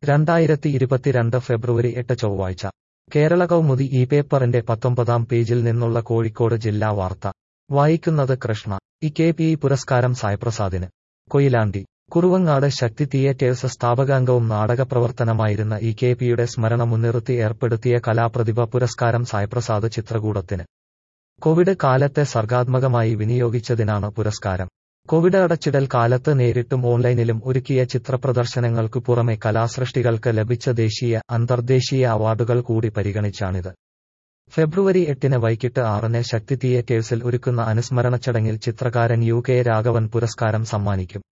രണ്ടായിരത്തി ഇരുപത്തിരണ്ട് ഫെബ്രുവരി എട്ട് ചൊവ്വാഴ്ച കേരള കൗമുദി ഈ പേപ്പറിന്റെ പത്തൊമ്പതാം പേജിൽ നിന്നുള്ള കോഴിക്കോട് ജില്ലാ വാർത്ത വായിക്കുന്നത് കൃഷ്ണ ഇ കെ പി പുരസ്കാരം സായ്പ്രസാദിന് കൊയിലാണ്ടി കുറുവങ്ങാട് ശക്തി തിയേറ്റേഴ്സ് സ്ഥാപകാംഗവും നാടകപ്രവർത്തനമായിരുന്ന ഇ കെ പിയുടെ സ്മരണ മുൻനിർത്തി ഏർപ്പെടുത്തിയ കലാപ്രതിഭ പുരസ്കാരം സായ്പ്രസാദ് ചിത്രകൂടത്തിന് കോവിഡ് കാലത്തെ സർഗാത്മകമായി വിനിയോഗിച്ചതിനാണ് പുരസ്കാരം കോവിഡ് അടച്ചിടൽ കാലത്ത് നേരിട്ടും ഓൺലൈനിലും ഒരുക്കിയ ചിത്രപ്രദർശനങ്ങൾക്കു പുറമെ കലാസൃഷ്ടികൾക്ക് ലഭിച്ച ദേശീയ അന്തർദേശീയ അവാർഡുകൾ കൂടി പരിഗണിച്ചാണിത് ഫെബ്രുവരി എട്ടിന് വൈകിട്ട് ആറിന് ശക്തി തിയേറ്റേഴ്സിൽ ഒരുക്കുന്ന അനുസ്മരണ ചടങ്ങിൽ ചിത്രകാരൻ യു കെ രാഘവൻ പുരസ്കാരം സമ്മാനിക്കും